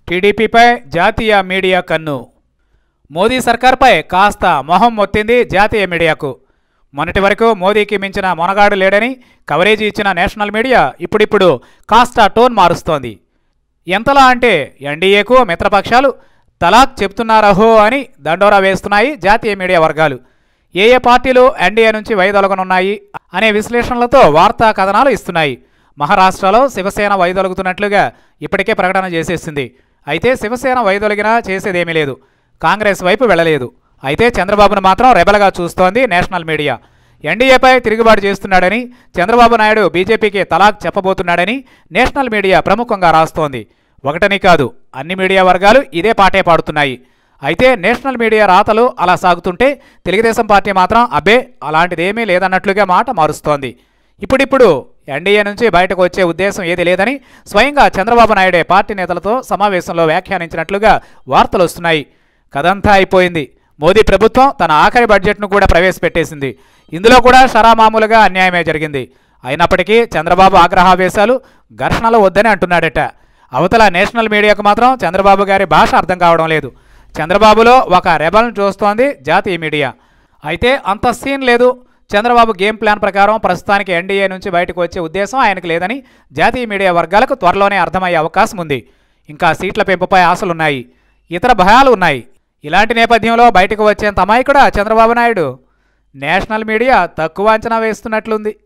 టీడీపీపై జాతీయ మీడియా కన్ను మోదీ సర్కార్పై కాస్త మొహం మొత్తింది జాతీయ మీడియాకు మొన్నటి వరకు మోదీకి మించిన మొనగాడు లేడని కవరేజీ ఇచ్చిన నేషనల్ మీడియా ఇప్పుడిప్పుడు కాస్త టోన్ మారుస్తోంది ఎంతలా అంటే ఎన్డీఏకు మిత్రపక్షాలు తలాక్ చెప్తున్నారహో అని దండోరా వేస్తున్నాయి జాతీయ మీడియా వర్గాలు ఏ ఏ పార్టీలు ఎన్డీఏ నుంచి వైదొలగనున్నాయి అనే విశ్లేషణలతో వార్తా కథనాలు ఇస్తున్నాయి మహారాష్ట్రలో శివసేన వైదొలుగుతున్నట్లుగా ఇప్పటికే ప్రకటన చేసేసింది అయితే శివసేన వైదొలిగినా చేసేదేమీ లేదు కాంగ్రెస్ వైపు వెళ్ళలేదు అయితే చంద్రబాబును మాత్రం రెబల్గా చూస్తోంది నేషనల్ మీడియా ఎన్డీఏపై తిరుగుబాటు చేస్తున్నాడని చంద్రబాబు నాయుడు బీజేపీకి తలాక్ చెప్పబోతున్నాడని నేషనల్ మీడియా ప్రముఖంగా రాస్తోంది ఒకటని కాదు అన్ని మీడియా వర్గాలు ఇదే పాటే పాడుతున్నాయి అయితే నేషనల్ మీడియా రాతలు అలా సాగుతుంటే తెలుగుదేశం పార్టీ మాత్రం అబ్బే అలాంటిదేమీ లేదన్నట్లుగా మాట మారుస్తోంది ఇప్పుడిప్పుడు ఎన్డీఏ నుంచి బయటకు వచ్చే ఉద్దేశం ఏది లేదని స్వయంగా చంద్రబాబు నాయుడే పార్టీ నేతలతో సమావేశంలో వ్యాఖ్యానించినట్లుగా వార్తలు వస్తున్నాయి కదంతా అయిపోయింది మోదీ ప్రభుత్వం తన ఆఖరి బడ్జెట్ను కూడా ప్రవేశపెట్టేసింది ఇందులో కూడా షరామామూలుగా అన్యాయమే జరిగింది అయినప్పటికీ చంద్రబాబు ఆగ్రహావేశాలు ఘర్షణలు వద్దని అంటున్నాడట అవతల నేషనల్ మీడియాకు మాత్రం చంద్రబాబు గారి భాష అర్థం కావడం లేదు చంద్రబాబులో ఒక రెబల్ను చూస్తోంది జాతీయ మీడియా అయితే అంత సీన్ లేదు చంద్రబాబు గేమ్ ప్లాన్ ప్రకారం ప్రస్తుతానికి ఎన్డీఏ నుంచి బయటకు వచ్చే ఉద్దేశం ఆయనకు లేదని జాతీయ మీడియా వర్గాలకు త్వరలోనే అర్థమయ్యే అవకాశం ఉంది ఇంకా సీట్ల పెంపుపై ఆశలున్నాయి ఇతర భయాలు ఉన్నాయి ఇలాంటి నేపథ్యంలో బయటకు వచ్చేంత అమాయకుడా చంద్రబాబు నాయుడు నేషనల్ మీడియా తక్కువ అంచనా వేస్తున్నట్లుంది